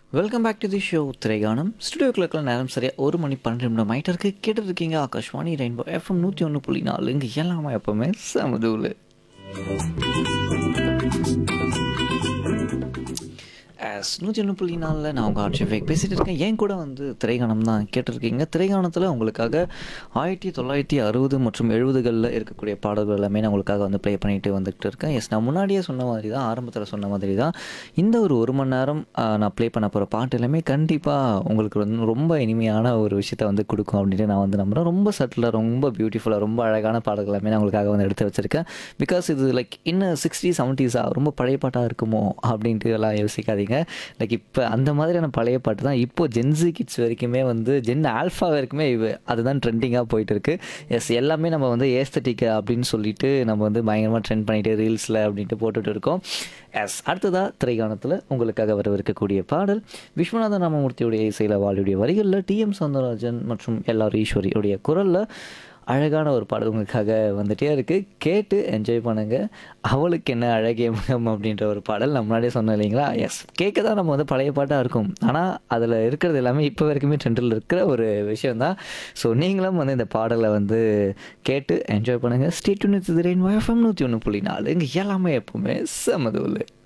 welcome back to the show திரைகானம் ஸ்டுடியோக்குள்ள நேரம் சரியாக ஒரு மணி பன்னெண்டு நிமிடம் ஆகிட்டு இருக்கு கேட்டுட்டு இருக்கீங்க ஆகாஷ்வாணி ரெயின்போ எஃப்எம் நூற்றி ஒன்று புள்ளி நாலு இங்கே எல்லாமே எப்பவுமே சமதூள் எஸ் நூற்றி ஒன்று புள்ளி நாலில் நான் உங்கள் ஆட்சி ஃபேக் பேசிகிட்டு இருக்கேன் என் கூட வந்து திரைகானம் தான் கேட்டிருக்கீங்க திரைகானத்தில் உங்களுக்காக ஆயிரத்தி தொள்ளாயிரத்தி அறுபது மற்றும் எழுபதுகளில் இருக்கக்கூடிய பாடல்கள் எல்லாமே நான் உங்களுக்காக வந்து ப்ளே பண்ணிட்டு வந்துகிட்டு இருக்கேன் எஸ் நான் முன்னாடியே சொன்ன மாதிரி தான் ஆரம்பத்தில் சொன்ன மாதிரி தான் இந்த ஒரு ஒரு மணி நேரம் ஆ, நான் ப்ளே பண்ண போகிற பாட்டு எல்லாமே கண்டிப்பாக உங்களுக்கு வந்து ரொம்ப இனிமையான ஒரு விஷயத்தை வந்து கொடுக்கும் அப்படின்ட்டு நான் வந்து நம்புகிறேன் ரொம்ப சட்டிலாக ரொம்ப பியூட்டிஃபுல்லாக ரொம்ப அழகான பாடல்கள் எல்லாமே நான் உங்களுக்காக வந்து எடுத்து வச்சுருக்கேன் பிகாஸ் இது லைக் இன்னும் சிக்ஸ்டி செவன்ட்டீஸாக ரொம்ப பழைய பாட்டாக இருக்குமோ அப்படின்ட்டு எல்லாம் யோசிக்காதீங்க லைக் இப்போ அந்த மாதிரியான பழைய பாட்டு தான் இப்போ ஜென்ஸி கிட்ஸ் வரைக்குமே வந்து ஜென் ஆல்ஃபா வரைக்குமே இவ அதுதான் ட்ரெண்டிங்காக போயிட்டு இருக்கு எஸ் எல்லாமே நம்ம வந்து ஏஸ்தட்டிக் அப்படின்னு சொல்லிட்டு நம்ம வந்து பயங்கரமாக ட்ரெண்ட் பண்ணிட்டு ரீல்ஸில் அப்படின்ட்டு போட்டுட்டு இருக்கோம் எஸ் அடுத்ததாக திரைக்காணத்தில் உங்களுக்காக வரவிருக்கக்கூடிய பாடல் விஸ்வநாதன் ராமமூர்த்தியுடைய இசையில் வாழியுடைய வரிகளில் டிஎம் சௌந்தரராஜன் மற்றும் எல்ஆர் ஈஸ்வரியுடைய குரலில் அழகான ஒரு பாடல் உங்களுக்காக வந்துட்டே இருக்குது கேட்டு என்ஜாய் பண்ணுங்கள் அவளுக்கு என்ன அழகிய முகம் அப்படின்ற ஒரு பாடல் நான் முன்னாடியே சொன்னேன் இல்லைங்களா எஸ் கேட்க தான் நம்ம வந்து பழைய பாட்டாக இருக்கும் ஆனால் அதில் இருக்கிறது எல்லாமே இப்போ வரைக்குமே ட்ரெண்டில் இருக்கிற ஒரு விஷயம் தான் ஸோ நீங்களும் வந்து இந்த பாடலை வந்து கேட்டு என்ஜாய் பண்ணுங்கள் ஸ்டேட் யூனிட் திரையின் எஃப்எம் நூற்றி ஒன்று புள்ளி நாலு இங்கே எல்லாமே எப்பவுமே சமதூள்